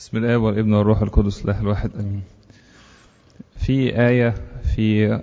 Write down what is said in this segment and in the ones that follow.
بسم الله والابن والروح القدس الله الواحد امين في آية في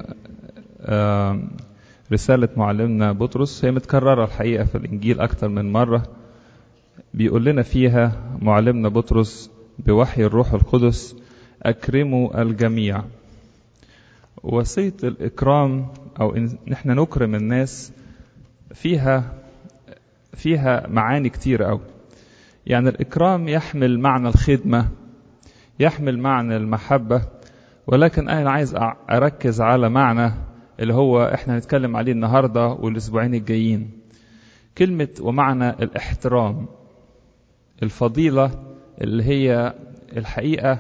رسالة معلمنا بطرس هي متكررة الحقيقة في الإنجيل أكثر من مرة بيقول لنا فيها معلمنا بطرس بوحي الروح القدس أكرموا الجميع وصية الإكرام أو إن نحن نكرم الناس فيها فيها معاني كتير أوي يعني الإكرام يحمل معنى الخدمة يحمل معنى المحبة ولكن أنا عايز أركز على معنى اللي هو إحنا هنتكلم عليه النهاردة والأسبوعين الجايين كلمة ومعنى الاحترام الفضيلة اللي هي الحقيقة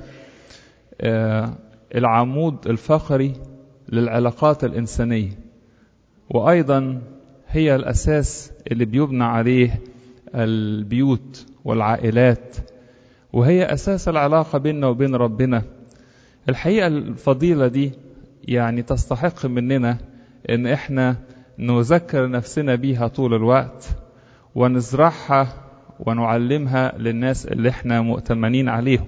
العمود الفقري للعلاقات الإنسانية وأيضا هي الأساس اللي بيبنى عليه البيوت والعائلات وهي أساس العلاقة بيننا وبين ربنا الحقيقة الفضيلة دي يعني تستحق مننا إن إحنا نذكر نفسنا بيها طول الوقت ونزرعها ونعلمها للناس اللي إحنا مؤتمنين عليهم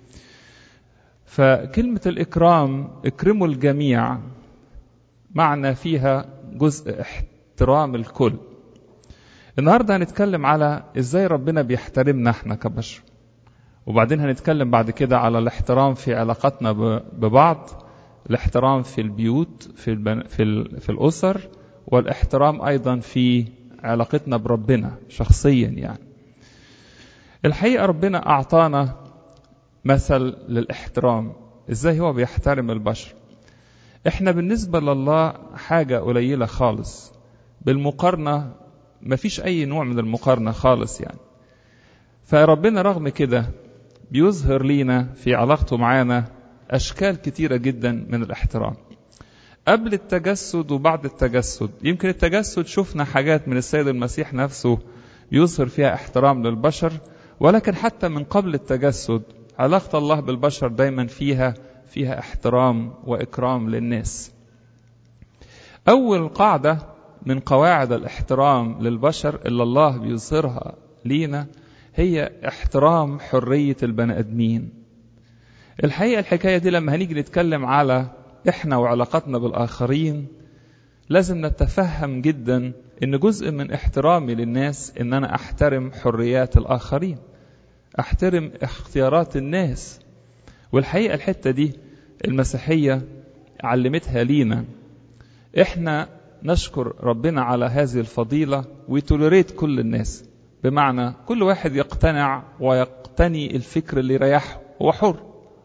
فكلمة الإكرام اكرموا الجميع معنى فيها جزء احترام الكل النهاردة هنتكلم على ازاي ربنا بيحترمنا احنا كبشر وبعدين هنتكلم بعد كده على الاحترام في علاقاتنا ببعض الاحترام في البيوت في البن... في, ال... في الأسر والاحترام أيضا في علاقتنا بربنا شخصيا يعني الحقيقة ربنا أعطانا مثل للاحترام ازاي هو بيحترم البشر احنا بالنسبة لله حاجة قليلة خالص بالمقارنة مفيش أي نوع من المقارنة خالص يعني فربنا رغم كده بيظهر لينا في علاقته معانا أشكال كتيرة جدا من الاحترام قبل التجسد وبعد التجسد يمكن التجسد شفنا حاجات من السيد المسيح نفسه يظهر فيها احترام للبشر ولكن حتى من قبل التجسد علاقة الله بالبشر دايما فيها فيها احترام وإكرام للناس أول قاعدة من قواعد الاحترام للبشر اللي الله بيظهرها لينا هي احترام حرية البني آدمين الحقيقة الحكاية دي لما هنيجي نتكلم على احنا وعلاقتنا بالآخرين لازم نتفهم جدا ان جزء من احترامي للناس ان انا احترم حريات الآخرين احترم اختيارات الناس والحقيقة الحتة دي المسيحية علمتها لينا احنا نشكر ربنا على هذه الفضيلة ويتولريت كل الناس بمعنى كل واحد يقتنع ويقتني الفكر اللي يريحه هو حر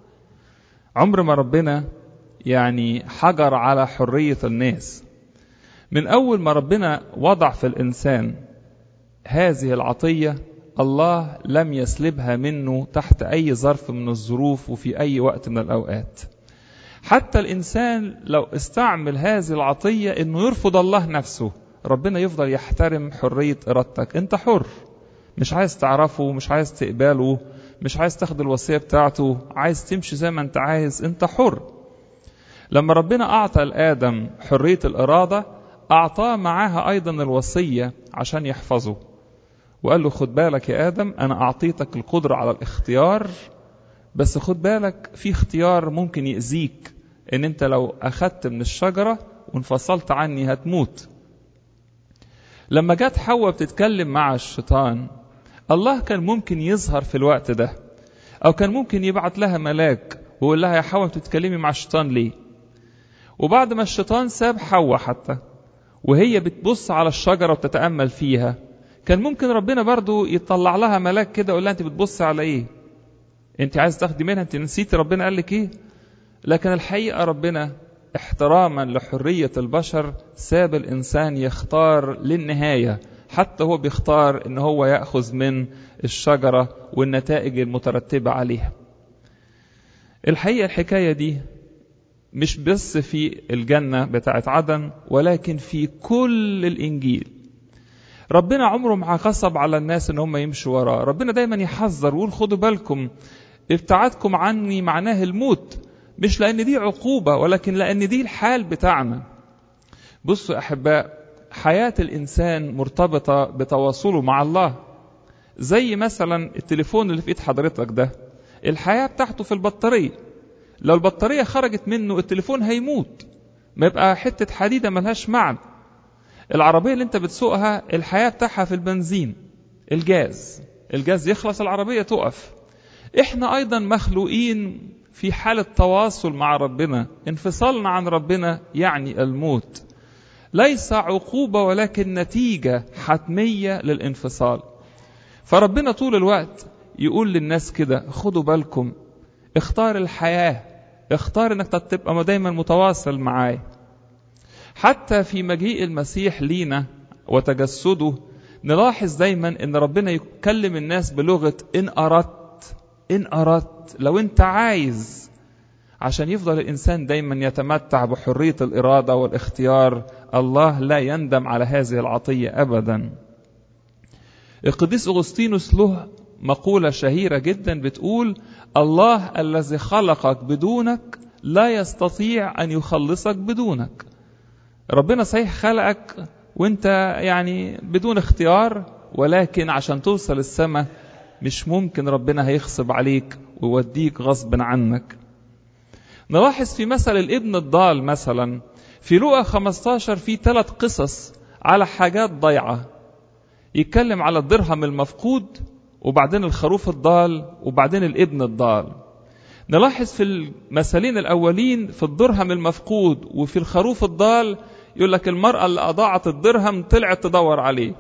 عمر ما ربنا يعني حجر على حرية الناس من أول ما ربنا وضع في الإنسان هذه العطية الله لم يسلبها منه تحت أي ظرف من الظروف وفي أي وقت من الأوقات حتى الإنسان لو استعمل هذه العطية إنه يرفض الله نفسه ربنا يفضل يحترم حرية إرادتك أنت حر مش عايز تعرفه مش عايز تقبله مش عايز تاخد الوصية بتاعته عايز تمشي زي ما أنت عايز أنت حر لما ربنا أعطى لآدم حرية الإرادة أعطاه معاها أيضا الوصية عشان يحفظه وقال له خد بالك يا آدم أنا أعطيتك القدرة على الاختيار بس خد بالك في اختيار ممكن يأذيك ان انت لو اخدت من الشجرة وانفصلت عني هتموت لما جت حواء بتتكلم مع الشيطان الله كان ممكن يظهر في الوقت ده او كان ممكن يبعت لها ملاك ويقول لها يا حواء بتتكلمي مع الشيطان ليه وبعد ما الشيطان ساب حواء حتى وهي بتبص على الشجرة وتتأمل فيها كان ممكن ربنا برضو يطلع لها ملاك كده يقول لها انت بتبص على ايه انت عايز تاخدي منها انت نسيتي ربنا قال لك ايه لكن الحقيقه ربنا احتراما لحريه البشر ساب الانسان يختار للنهايه حتى هو بيختار ان هو ياخذ من الشجره والنتائج المترتبه عليها الحقيقه الحكايه دي مش بس في الجنه بتاعت عدن ولكن في كل الانجيل ربنا عمره ما غصب على الناس ان هم يمشوا وراه ربنا دايما يحذر ويقول خدوا بالكم ابتعادكم عني معناه الموت مش لان دي عقوبه ولكن لان دي الحال بتاعنا بصوا احباء حياه الانسان مرتبطه بتواصله مع الله زي مثلا التليفون اللي في ايد حضرتك ده الحياة بتاعته في البطارية لو البطارية خرجت منه التليفون هيموت ما يبقى حتة حديدة ملهاش معنى العربية اللي انت بتسوقها الحياة بتاعها في البنزين الجاز الجاز يخلص العربية تقف احنا ايضا مخلوقين في حالة تواصل مع ربنا انفصالنا عن ربنا يعني الموت ليس عقوبة ولكن نتيجة حتمية للانفصال فربنا طول الوقت يقول للناس كده خدوا بالكم اختار الحياة اختار انك تبقى دايما متواصل معاي حتى في مجيء المسيح لينا وتجسده نلاحظ دايما ان ربنا يكلم الناس بلغة ان اردت ان اردت لو انت عايز عشان يفضل الانسان دايما يتمتع بحرية الارادة والاختيار الله لا يندم على هذه العطية ابدا القديس اغسطينوس له مقولة شهيرة جدا بتقول الله الذي خلقك بدونك لا يستطيع ان يخلصك بدونك ربنا صحيح خلقك وانت يعني بدون اختيار ولكن عشان توصل السماء مش ممكن ربنا هيخصب عليك ويوديك غصب عنك نلاحظ في مثل الابن الضال مثلا في لوقا 15 في ثلاث قصص على حاجات ضيعة يتكلم على الدرهم المفقود وبعدين الخروف الضال وبعدين الابن الضال نلاحظ في المثلين الأولين في الدرهم المفقود وفي الخروف الضال يقول لك المرأة اللي أضاعت الدرهم طلعت تدور عليه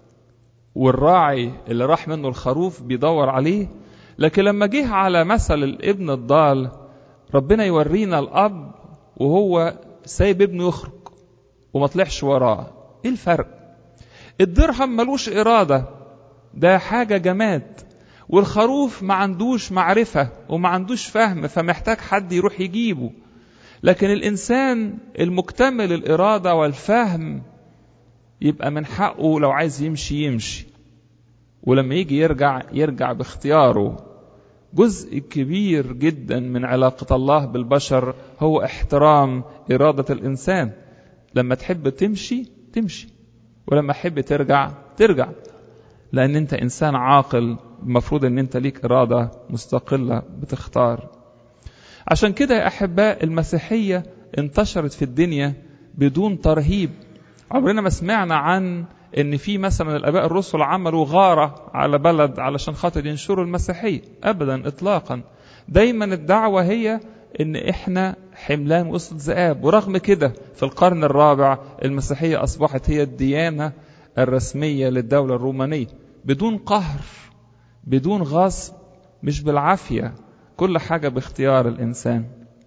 والراعي اللي راح منه الخروف بيدور عليه لكن لما جه على مثل الابن الضال ربنا يورينا الأب وهو سايب ابنه يخرج وما طلعش وراه ايه الفرق الدرهم ملوش إرادة ده حاجة جماد والخروف ما عندوش معرفة وما عندوش فهم فمحتاج حد يروح يجيبه لكن الإنسان المكتمل الإرادة والفهم يبقى من حقه لو عايز يمشي يمشي ولما يجي يرجع يرجع باختياره جزء كبير جدا من علاقة الله بالبشر هو احترام إرادة الإنسان لما تحب تمشي تمشي ولما تحب ترجع ترجع لأن أنت إنسان عاقل المفروض أن أنت ليك إرادة مستقلة بتختار عشان كده يا أحباء المسيحية انتشرت في الدنيا بدون ترهيب عمرنا ما سمعنا عن ان في مثلا الاباء الرسل عملوا غاره على بلد علشان خاطر ينشروا المسيحيه ابدا اطلاقا دايما الدعوه هي ان احنا حملان وسط ذئاب ورغم كده في القرن الرابع المسيحيه اصبحت هي الديانه الرسميه للدوله الرومانيه بدون قهر بدون غصب مش بالعافيه كل حاجه باختيار الانسان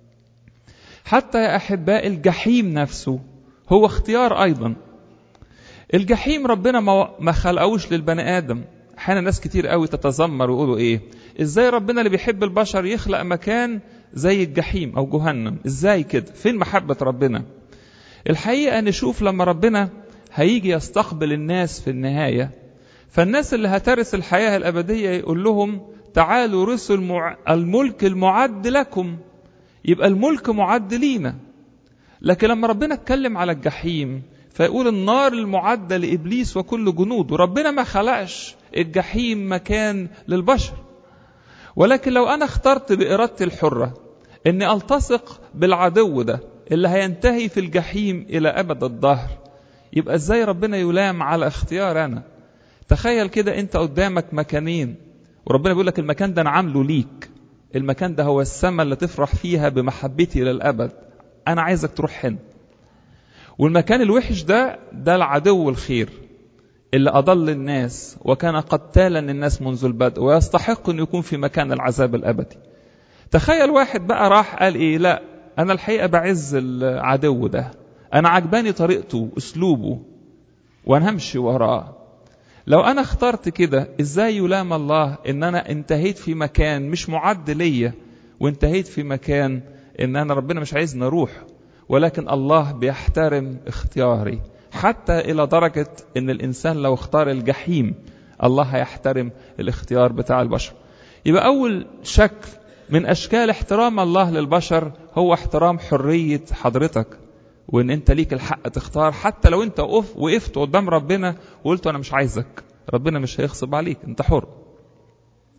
حتى يا احباء الجحيم نفسه هو اختيار ايضا الجحيم ربنا ما خلقوش للبني ادم احيانا ناس كتير قوي تتذمر ويقولوا ايه ازاي ربنا اللي بيحب البشر يخلق مكان زي الجحيم او جهنم ازاي كده فين محبه ربنا الحقيقه نشوف لما ربنا هيجي يستقبل الناس في النهايه فالناس اللي هترث الحياه الابديه يقول لهم تعالوا رثوا المع... الملك المعد لكم يبقى الملك معد لينا لكن لما ربنا اتكلم على الجحيم فيقول النار المعدة لإبليس وكل جنود وربنا ما خلقش الجحيم مكان للبشر ولكن لو أنا اخترت بإرادتي الحرة أني ألتصق بالعدو ده اللي هينتهي في الجحيم إلى أبد الدهر يبقى إزاي ربنا يلام على اختيار أنا تخيل كده أنت قدامك مكانين وربنا بيقول لك المكان ده أنا عامله ليك المكان ده هو السماء اللي تفرح فيها بمحبتي للأبد أنا عايزك تروح هنا والمكان الوحش ده ده العدو الخير اللي أضل الناس وكان قتالا الناس منذ البدء ويستحق أن يكون في مكان العذاب الأبدي تخيل واحد بقى راح قال إيه لا أنا الحقيقة بعز العدو ده أنا عجباني طريقته أسلوبه وأنا همشي وراه لو أنا اخترت كده إزاي يلام الله إن أنا انتهيت في مكان مش معد ليا وانتهيت في مكان إن أنا ربنا مش عايزني أروح ولكن الله بيحترم اختياري حتى إلى درجة إن الإنسان لو اختار الجحيم الله هيحترم الاختيار بتاع البشر يبقى أول شكل من أشكال احترام الله للبشر هو احترام حرية حضرتك وإن أنت ليك الحق تختار حتى لو أنت وقف وقفت قدام ربنا وقلت أنا مش عايزك ربنا مش هيغصب عليك أنت حر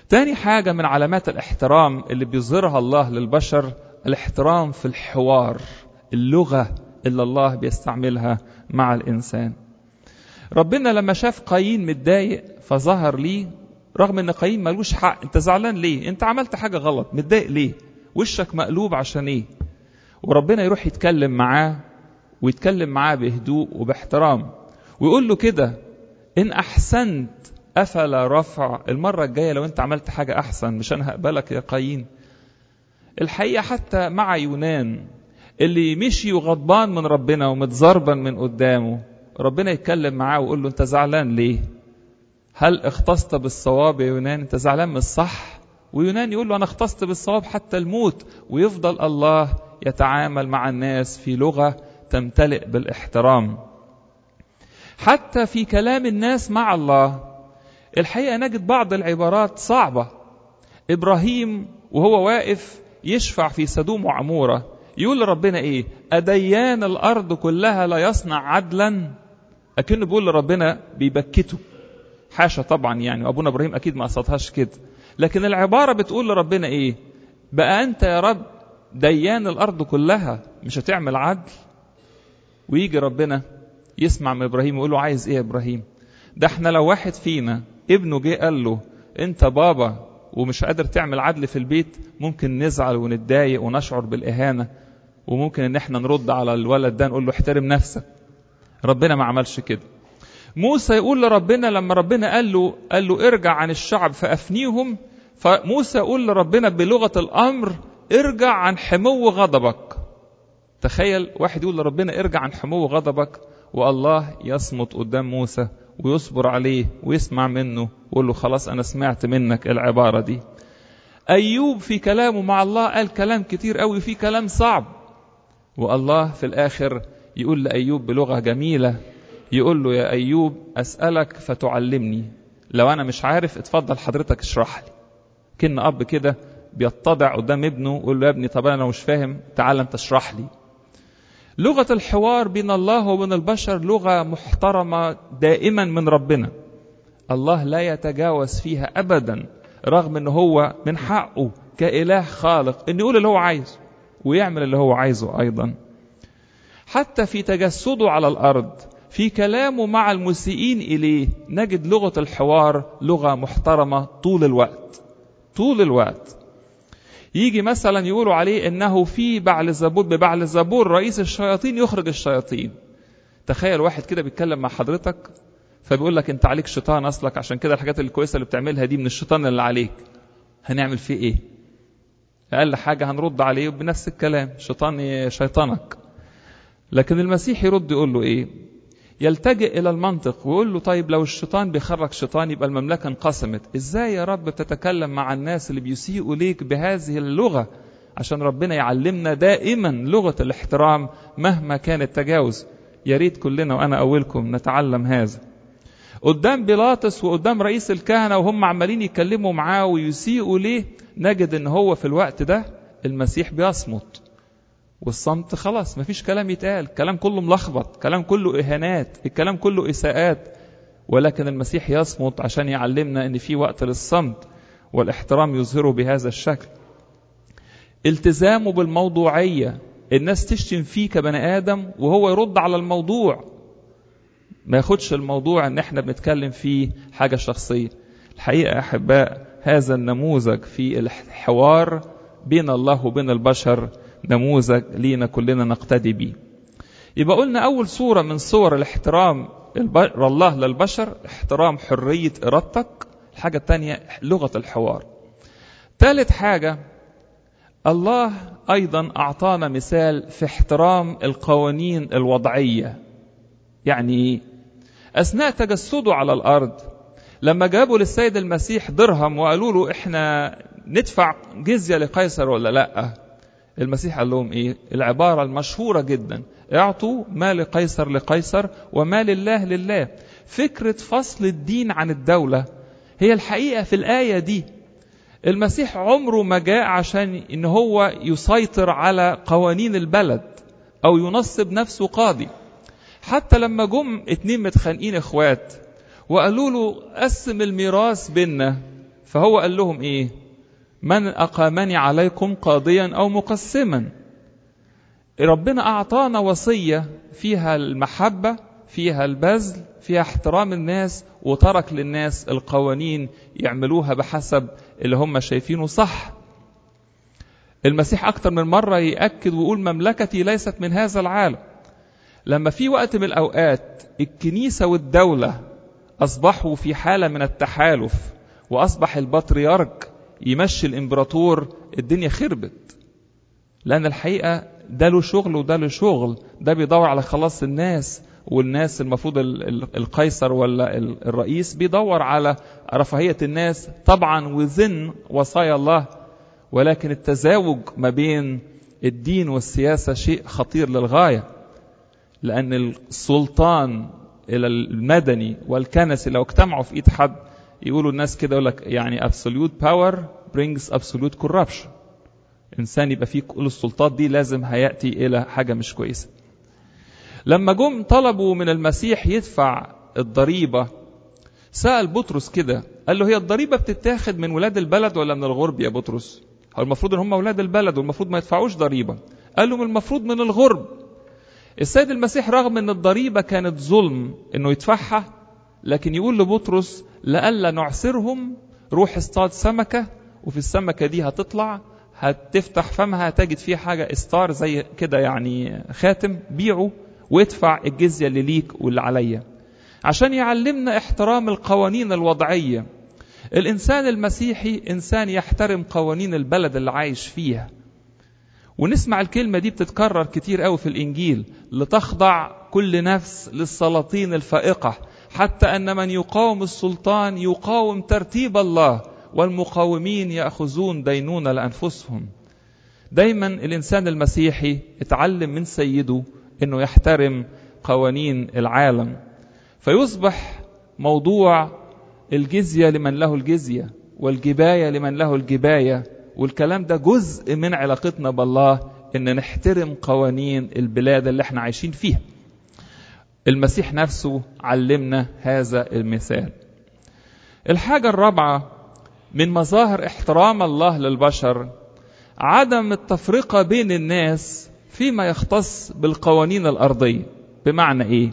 تاني حاجة من علامات الاحترام اللي بيظهرها الله للبشر الاحترام في الحوار اللغة اللي الله بيستعملها مع الإنسان ربنا لما شاف قايين متضايق فظهر ليه رغم ان قايين ملوش حق انت زعلان ليه انت عملت حاجة غلط متضايق ليه وشك مقلوب عشان ايه وربنا يروح يتكلم معاه ويتكلم معاه بهدوء وباحترام ويقول له كده ان احسنت افلا رفع المرة الجاية لو انت عملت حاجة احسن مش انا هقبلك يا قايين الحقيقة حتى مع يونان اللي مشي وغضبان من ربنا ومتزربن من قدامه ربنا يتكلم معاه ويقول له انت زعلان ليه هل اختصت بالصواب يا يونان انت زعلان من الصح ويونان يقول له انا اختصت بالصواب حتى الموت ويفضل الله يتعامل مع الناس في لغة تمتلئ بالاحترام حتى في كلام الناس مع الله الحقيقة نجد بعض العبارات صعبة إبراهيم وهو واقف يشفع في سدوم وعمورة يقول لربنا إيه أديان الأرض كلها لا يصنع عدلا أكنه بيقول لربنا بيبكته حاشا طبعا يعني وأبونا إبراهيم أكيد ما قصدهاش كده لكن العبارة بتقول لربنا إيه بقى أنت يا رب ديان الأرض كلها مش هتعمل عدل ويجي ربنا يسمع من إبراهيم ويقول له عايز إيه يا إبراهيم ده احنا لو واحد فينا ابنه جه قال له انت بابا ومش قادر تعمل عدل في البيت ممكن نزعل ونتضايق ونشعر بالإهانة وممكن ان احنا نرد على الولد ده نقول له احترم نفسك ربنا ما عملش كده موسى يقول لربنا لما ربنا قال له قال له ارجع عن الشعب فافنيهم فموسى يقول لربنا بلغة الأمر ارجع عن حمو غضبك تخيل واحد يقول لربنا ارجع عن حمو غضبك والله يصمت قدام موسى ويصبر عليه ويسمع منه ويقول له خلاص أنا سمعت منك العبارة دي أيوب في كلامه مع الله قال كلام كتير قوي في كلام صعب والله في الآخر يقول لأيوب بلغة جميلة يقول له يا أيوب أسألك فتعلمني لو أنا مش عارف اتفضل حضرتك اشرح لي كن أب كده بيتضع قدام ابنه ويقول له يا ابني طب أنا مش فاهم تعال أنت اشرح لي لغة الحوار بين الله وبين البشر لغة محترمة دائما من ربنا الله لا يتجاوز فيها أبدا رغم أنه هو من حقه كإله خالق أن يقول اللي هو عايزه ويعمل اللي هو عايزه أيضا حتى في تجسده على الأرض في كلامه مع المسيئين إليه نجد لغة الحوار لغة محترمة طول الوقت طول الوقت يجي مثلا يقولوا عليه انه في بعل زبور ببعل زبور رئيس الشياطين يخرج الشياطين تخيل واحد كده بيتكلم مع حضرتك فبيقول لك انت عليك شيطان اصلك عشان كده الحاجات الكويسه اللي بتعملها دي من الشيطان اللي عليك هنعمل فيه ايه اقل حاجه هنرد عليه بنفس الكلام شيطان شيطانك لكن المسيح يرد يقول له ايه يلتجئ الى المنطق ويقول له طيب لو الشيطان بيخرج شيطان يبقى المملكه انقسمت ازاي يا رب بتتكلم مع الناس اللي بيسيئوا ليك بهذه اللغه عشان ربنا يعلمنا دائما لغه الاحترام مهما كان التجاوز يا ريت كلنا وانا اولكم نتعلم هذا قدام بيلاطس وقدام رئيس الكهنه وهم عمالين يتكلموا معاه ويسيئوا ليه نجد ان هو في الوقت ده المسيح بيصمت والصمت خلاص مفيش كلام يتقال كلام كله ملخبط كلام كله إهانات الكلام كله إساءات ولكن المسيح يصمت عشان يعلمنا ان في وقت للصمت والاحترام يظهره بهذا الشكل التزامه بالموضوعية الناس تشتم فيه كبني آدم وهو يرد على الموضوع ما ياخدش الموضوع ان احنا بنتكلم فيه حاجة شخصية الحقيقة أحباء هذا النموذج في الحوار بين الله وبين البشر نموذج لينا كلنا نقتدي به يبقى قلنا أول صورة من صور الاحترام الله للبشر احترام حرية إرادتك الحاجة الثانية لغة الحوار ثالث حاجة الله أيضا أعطانا مثال في احترام القوانين الوضعية يعني أثناء تجسده على الأرض لما جابوا للسيد المسيح درهم وقالوا له احنا ندفع جزية لقيصر ولا لأ المسيح قال لهم ايه العبارة المشهورة جدا اعطوا ما لقيصر لقيصر وما لله لله فكرة فصل الدين عن الدولة هي الحقيقة في الآية دي المسيح عمره ما جاء عشان ان هو يسيطر على قوانين البلد او ينصب نفسه قاضي حتى لما جم اتنين متخانقين اخوات وقالوا له قسم الميراث بينا فهو قال لهم ايه من اقامني عليكم قاضيا او مقسما ربنا اعطانا وصيه فيها المحبه فيها البذل فيها احترام الناس وترك للناس القوانين يعملوها بحسب اللي هم شايفينه صح المسيح أكتر من مرة يأكد ويقول مملكتي ليست من هذا العالم لما في وقت من الأوقات الكنيسة والدولة أصبحوا في حالة من التحالف وأصبح البطريرك يمشي الإمبراطور الدنيا خربت لأن الحقيقة ده له شغل وده له شغل ده بيدور على خلاص الناس والناس المفروض القيصر ولا الرئيس بيدور على رفاهية الناس طبعا وزن وصايا الله ولكن التزاوج ما بين الدين والسياسة شيء خطير للغاية لأن السلطان إلى المدني والكنسي لو اجتمعوا في إيد حد يقولوا الناس كده يقول لك يعني absolute power brings absolute corruption إنسان يبقى فيه كل السلطات دي لازم هيأتي إلى حاجة مش كويسة لما جم طلبوا من المسيح يدفع الضريبة سأل بطرس كده قال له هي الضريبة بتتاخد من ولاد البلد ولا من الغرب يا بطرس هو المفروض ان هم ولاد البلد والمفروض ما يدفعوش ضريبة قال له من المفروض من الغرب السيد المسيح رغم ان الضريبة كانت ظلم انه يدفعها لكن يقول لبطرس لئلا نعسرهم روح اصطاد سمكة وفي السمكة دي هتطلع هتفتح فمها هتجد فيها حاجة استار زي كده يعني خاتم بيعه وادفع الجزية اللي ليك واللي عليا عشان يعلمنا احترام القوانين الوضعية الإنسان المسيحي إنسان يحترم قوانين البلد اللي عايش فيها ونسمع الكلمة دي بتتكرر كتير قوي في الإنجيل لتخضع كل نفس للسلاطين الفائقة حتى أن من يقاوم السلطان يقاوم ترتيب الله والمقاومين يأخذون دينونة لأنفسهم دايما الإنسان المسيحي اتعلم من سيده أنه يحترم قوانين العالم فيصبح موضوع الجزية لمن له الجزية والجباية لمن له الجباية والكلام ده جزء من علاقتنا بالله ان نحترم قوانين البلاد اللي احنا عايشين فيها المسيح نفسه علمنا هذا المثال الحاجة الرابعة من مظاهر احترام الله للبشر عدم التفرقة بين الناس فيما يختص بالقوانين الأرضية بمعنى إيه؟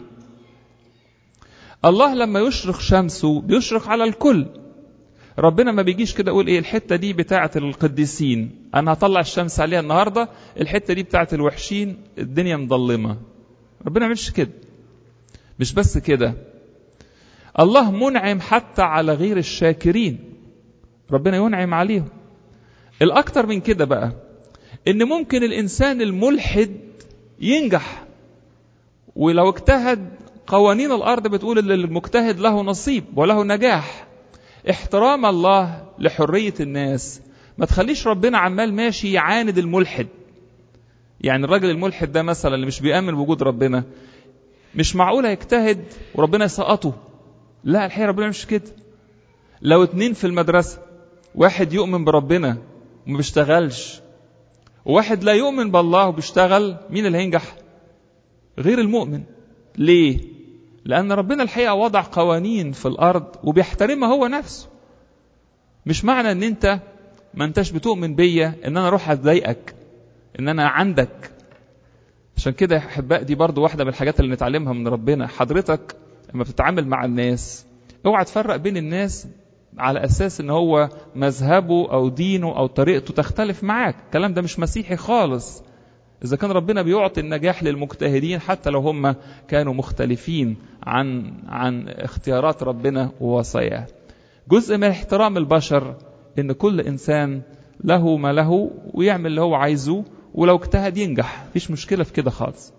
الله لما يشرق شمسه بيشرق على الكل ربنا ما بيجيش كده يقول ايه الحته دي بتاعه القديسين انا هطلع الشمس عليها النهارده الحته دي بتاعه الوحشين الدنيا مظلمه ربنا ما يعملش كده مش بس كده الله منعم حتى على غير الشاكرين ربنا ينعم عليهم الاكتر من كده بقى ان ممكن الانسان الملحد ينجح ولو اجتهد قوانين الارض بتقول ان المجتهد له نصيب وله نجاح احترام الله لحريه الناس ما تخليش ربنا عمال ماشي يعاند الملحد يعني الراجل الملحد ده مثلا اللي مش بيامن بوجود ربنا مش معقول يجتهد وربنا يسقطه لا الحقيقه ربنا مش كده لو اتنين في المدرسه واحد يؤمن بربنا وما بيشتغلش وواحد لا يؤمن بالله وبيشتغل مين اللي هينجح غير المؤمن ليه لأن ربنا الحقيقة وضع قوانين في الأرض وبيحترمها هو نفسه مش معنى ان انت ما انتش بتؤمن بيا ان انا اروح اضايقك ان انا عندك عشان كده يا احباء دي برضو واحدة من الحاجات اللي نتعلمها من ربنا حضرتك لما بتتعامل مع الناس اوعى تفرق بين الناس على اساس ان هو مذهبه او دينه او طريقته تختلف معاك الكلام ده مش مسيحي خالص إذا كان ربنا بيعطي النجاح للمجتهدين حتى لو هم كانوا مختلفين عن عن اختيارات ربنا ووصاياه. جزء من احترام البشر إن كل إنسان له ما له ويعمل اللي هو عايزه ولو اجتهد ينجح، مفيش مشكلة في كده خالص.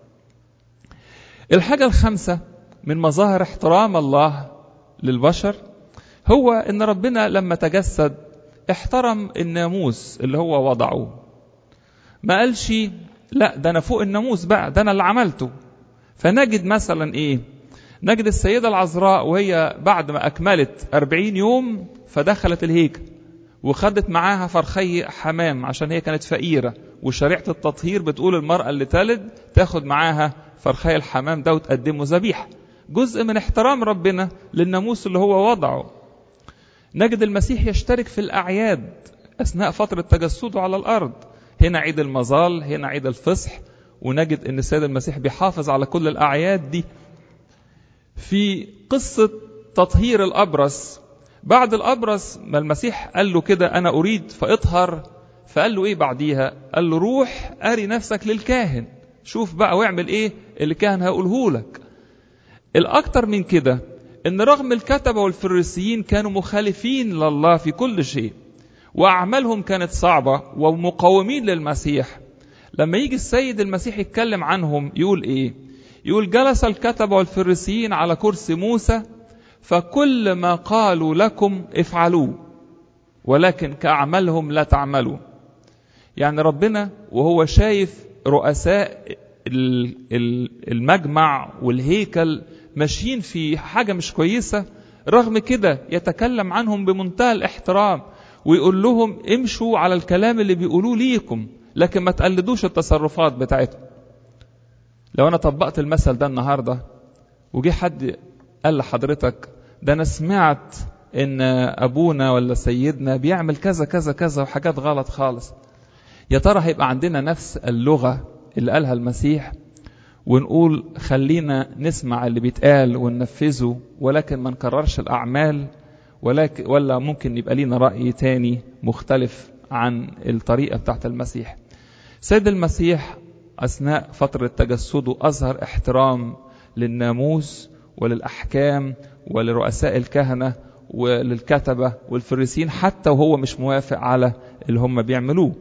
الحاجة الخامسة من مظاهر احترام الله للبشر هو إن ربنا لما تجسد احترم الناموس اللي هو وضعه. ما قالش لا ده انا فوق الناموس بقى ده انا اللي عملته فنجد مثلا ايه نجد السيدة العذراء وهي بعد ما أكملت أربعين يوم فدخلت الهيكل وخدت معاها فرخي حمام عشان هي كانت فقيرة وشريعة التطهير بتقول المرأة اللي تلد تاخد معاها فرخي الحمام ده وتقدمه ذبيحة جزء من احترام ربنا للناموس اللي هو وضعه نجد المسيح يشترك في الأعياد أثناء فترة تجسده على الأرض هنا عيد المظال هنا عيد الفصح ونجد أن السيد المسيح بيحافظ على كل الأعياد دي في قصة تطهير الأبرص بعد الأبرص ما المسيح قال له كده أنا أريد فاطهر فقال له إيه بعديها قال له روح أري نفسك للكاهن شوف بقى واعمل إيه اللي كان هقوله لك الأكتر من كده إن رغم الكتبة والفريسيين كانوا مخالفين لله في كل شيء وأعمالهم كانت صعبة ومقاومين للمسيح لما يجي السيد المسيح يتكلم عنهم يقول إيه يقول جلس الكتبة والفريسيين على كرسي موسى فكل ما قالوا لكم افعلوه ولكن كأعمالهم لا تعملوا يعني ربنا وهو شايف رؤساء المجمع والهيكل ماشيين في حاجة مش كويسة رغم كده يتكلم عنهم بمنتهى الاحترام ويقول لهم امشوا على الكلام اللي بيقولوه ليكم لكن ما تقلدوش التصرفات بتاعتهم لو انا طبقت المثل ده النهارده وجي حد قال لحضرتك ده انا سمعت ان ابونا ولا سيدنا بيعمل كذا كذا كذا وحاجات غلط خالص يا ترى هيبقى عندنا نفس اللغه اللي قالها المسيح ونقول خلينا نسمع اللي بيتقال وننفذه ولكن ما نكررش الاعمال ولكن ولا ممكن يبقى لينا راي تاني مختلف عن الطريقه بتاعت المسيح سيد المسيح اثناء فتره تجسده اظهر احترام للناموس وللاحكام ولرؤساء الكهنه وللكتبه والفريسين حتى وهو مش موافق على اللي هم بيعملوه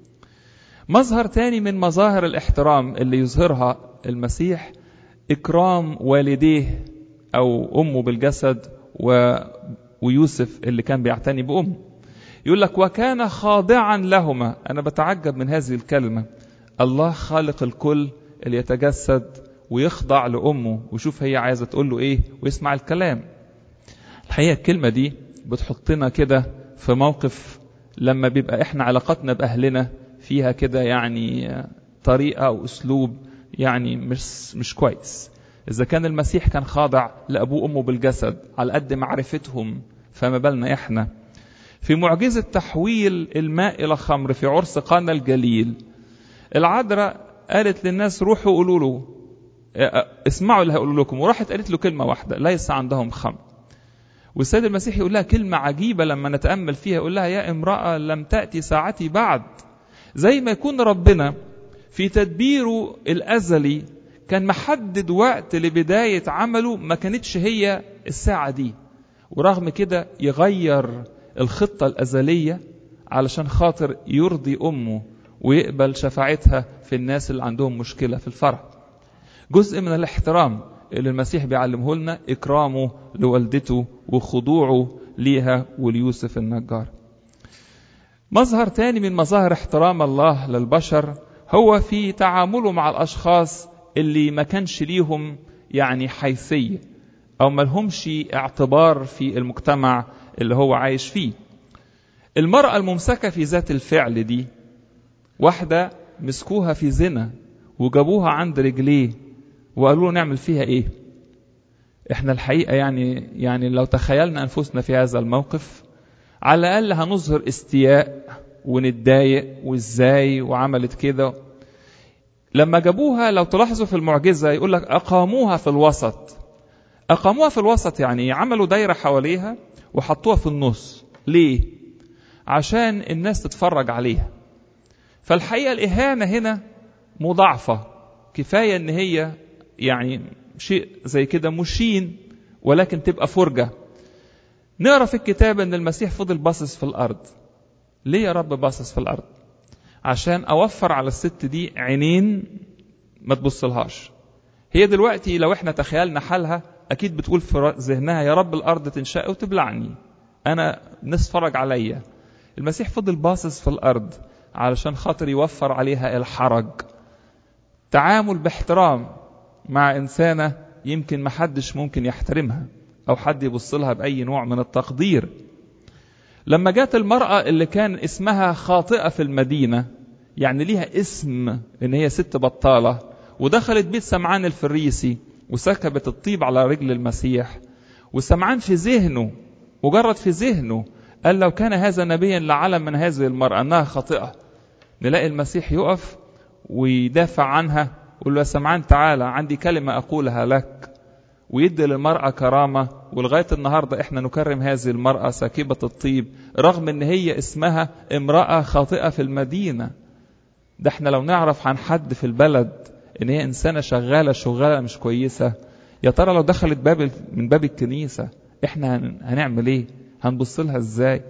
مظهر تاني من مظاهر الاحترام اللي يظهرها المسيح إكرام والديه أو أمه بالجسد و... ويوسف اللي كان بيعتني بأمه يقول لك وكان خاضعا لهما أنا بتعجب من هذه الكلمة الله خالق الكل اللي يتجسد ويخضع لأمه ويشوف هي عايزة تقول له إيه ويسمع الكلام الحقيقة الكلمة دي بتحطنا كده في موقف لما بيبقى إحنا علاقتنا بأهلنا فيها كده يعني طريقة أو أسلوب يعني مش مش كويس إذا كان المسيح كان خاضع لأبوه وأمه بالجسد على قد معرفتهم فما بالنا إحنا في معجزة تحويل الماء إلى خمر في عرس قانا الجليل العذراء قالت للناس روحوا قولوا له اسمعوا اللي هقول لكم وراحت قالت له كلمة واحدة ليس عندهم خمر والسيد المسيح يقول لها كلمة عجيبة لما نتأمل فيها يقول لها يا امرأة لم تأتي ساعتي بعد زي ما يكون ربنا في تدبيره الأزلي كان محدد وقت لبداية عمله ما كانتش هي الساعة دي ورغم كده يغير الخطة الأزلية علشان خاطر يرضي أمه ويقبل شفاعتها في الناس اللي عندهم مشكلة في الفرح جزء من الاحترام اللي المسيح بيعلمه لنا إكرامه لوالدته وخضوعه ليها وليوسف النجار مظهر تاني من مظاهر احترام الله للبشر هو في تعامله مع الأشخاص اللي ما كانش ليهم يعني حيثية أو ما لهمش اعتبار في المجتمع اللي هو عايش فيه المرأة الممسكة في ذات الفعل دي واحدة مسكوها في زنا وجابوها عند رجليه وقالوا له نعمل فيها ايه احنا الحقيقة يعني يعني لو تخيلنا انفسنا في هذا الموقف على الاقل هنظهر استياء ونتضايق وازاي وعملت كده لما جابوها لو تلاحظوا في المعجزة يقول لك أقاموها في الوسط أقاموها في الوسط يعني عملوا دايرة حواليها وحطوها في النص ليه؟ عشان الناس تتفرج عليها فالحقيقة الإهانة هنا مضاعفة كفاية إن هي يعني شيء زي كده مشين ولكن تبقى فرجة نقرا في الكتاب ان المسيح فضل باصص في الارض ليه يا رب باصص في الارض عشان اوفر على الست دي عينين ما تبصلهاش هي دلوقتي لو احنا تخيلنا حالها اكيد بتقول في ذهنها يا رب الارض تنشق وتبلعني انا الناس تتفرج عليا المسيح فضل باصص في الارض علشان خاطر يوفر عليها الحرج تعامل باحترام مع انسانه يمكن محدش ممكن يحترمها او حد يبص لها باي نوع من التقدير لما جات المراه اللي كان اسمها خاطئه في المدينه يعني ليها اسم ان هي ست بطاله ودخلت بيت سمعان الفريسي وسكبت الطيب على رجل المسيح وسمعان في ذهنه مجرد في ذهنه قال لو كان هذا نبيا لعلم من هذه المرأة أنها خاطئة نلاقي المسيح يقف ويدافع عنها يقول له يا سمعان تعالى عندي كلمة أقولها لك ويدي للمرأة كرامة ولغاية النهاردة احنا نكرم هذه المرأة ساكبة الطيب رغم ان هي اسمها امرأة خاطئة في المدينة ده احنا لو نعرف عن حد في البلد ان هي انسانة شغالة شغالة مش كويسة يا ترى لو دخلت باب من باب الكنيسة احنا هنعمل ايه هنبص لها ازاي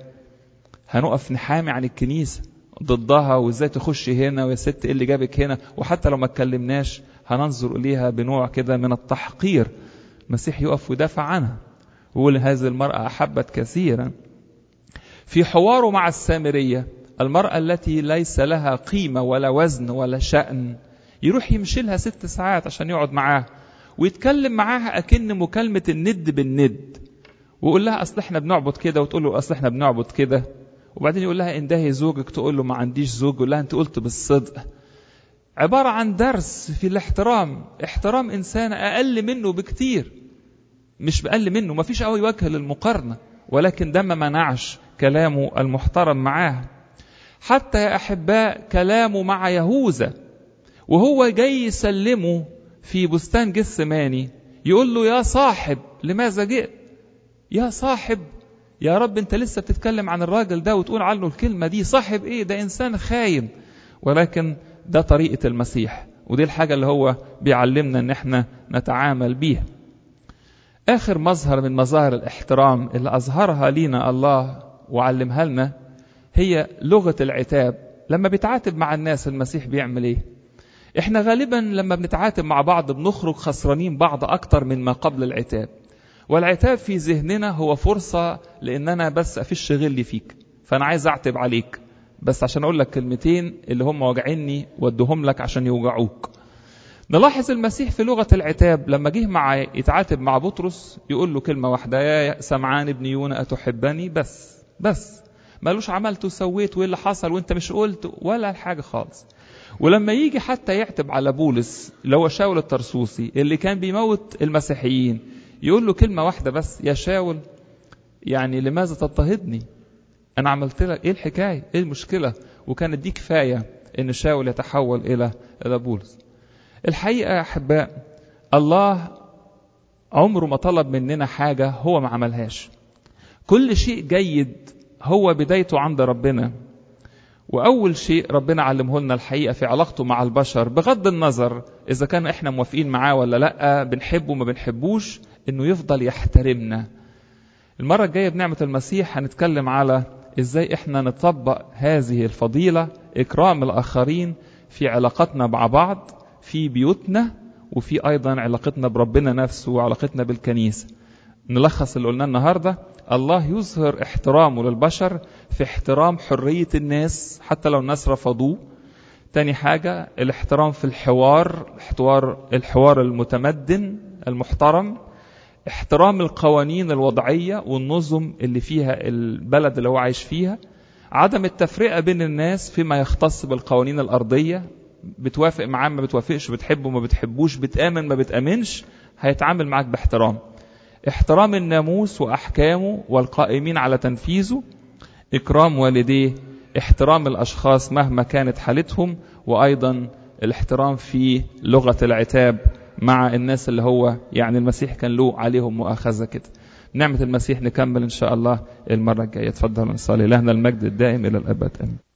هنقف نحامي عن الكنيسة ضدها وازاي تخش هنا ويا ست ايه اللي جابك هنا وحتى لو ما اتكلمناش هننظر اليها بنوع كده من التحقير المسيح يقف ويدافع عنها ويقول هذه المرأة أحبت كثيرا في حواره مع السامرية المرأة التي ليس لها قيمة ولا وزن ولا شأن يروح يمشي لها ست ساعات عشان يقعد معاها ويتكلم معاها أكن مكالمة الند بالند ويقول لها أصل احنا بنعبد كده وتقول له أصل احنا بنعبد كده وبعدين يقول لها اندهي زوجك تقول له ما عنديش زوج يقول لها انت قلت بالصدق عبارة عن درس في الاحترام احترام إنسان أقل منه بكتير مش بأقل منه ما فيش قوي وجه للمقارنة ولكن ده ما منعش كلامه المحترم معاه حتى يا أحباء كلامه مع يهوذا وهو جاي يسلمه في بستان جثماني يقول له يا صاحب لماذا جئت يا صاحب يا رب انت لسه بتتكلم عن الراجل ده وتقول عنه الكلمة دي صاحب ايه ده انسان خاين ولكن ده طريقة المسيح ودي الحاجة اللي هو بيعلمنا ان احنا نتعامل بيها اخر مظهر من مظاهر الاحترام اللي اظهرها لينا الله وعلمها لنا هي لغة العتاب لما بيتعاتب مع الناس المسيح بيعمل ايه احنا غالبا لما بنتعاتب مع بعض بنخرج خسرانين بعض اكتر من ما قبل العتاب والعتاب في ذهننا هو فرصة لان انا بس افش غلي فيك فانا عايز اعتب عليك بس عشان اقول لك كلمتين اللي هم واجعيني وادهم لك عشان يوجعوك نلاحظ المسيح في لغة العتاب لما جه مع يتعاتب مع بطرس يقول له كلمة واحدة يا سمعان ابن يونا أتحبني بس بس مالوش عملت وسويت وايه اللي حصل وانت مش قلت ولا حاجة خالص ولما يجي حتى يعتب على بولس اللي هو شاول الترسوسي اللي كان بيموت المسيحيين يقول له كلمة واحدة بس يا شاول يعني لماذا تضطهدني انا عملت لك ايه الحكاية ايه المشكلة وكانت دي كفاية ان شاول يتحول الى الى بولس الحقيقة يا أحباء الله عمره ما طلب مننا حاجة هو ما عملهاش كل شيء جيد هو بدايته عند ربنا وأول شيء ربنا علمه لنا الحقيقة في علاقته مع البشر بغض النظر إذا كان إحنا موافقين معاه ولا لأ بنحبه ما بنحبوش إنه يفضل يحترمنا المرة الجاية بنعمة المسيح هنتكلم على إزاي إحنا نطبق هذه الفضيلة إكرام الآخرين في علاقتنا مع بعض في بيوتنا وفي ايضا علاقتنا بربنا نفسه وعلاقتنا بالكنيسه نلخص اللي قلناه النهارده الله يظهر احترامه للبشر في احترام حريه الناس حتى لو الناس رفضوه تاني حاجة الاحترام في الحوار الحوار الحوار المتمدن المحترم احترام القوانين الوضعية والنظم اللي فيها البلد اللي هو عايش فيها عدم التفرقة بين الناس فيما يختص بالقوانين الأرضية بتوافق معاه ما بتوافقش بتحبه ما بتحبوش بتآمن ما بتآمنش هيتعامل معاك باحترام احترام الناموس وأحكامه والقائمين على تنفيذه إكرام والديه احترام الأشخاص مهما كانت حالتهم وأيضا الاحترام في لغة العتاب مع الناس اللي هو يعني المسيح كان له عليهم مؤاخذة كده نعمة المسيح نكمل إن شاء الله المرة الجاية اتفضل نصلي لهنا المجد الدائم إلى الأبد آمين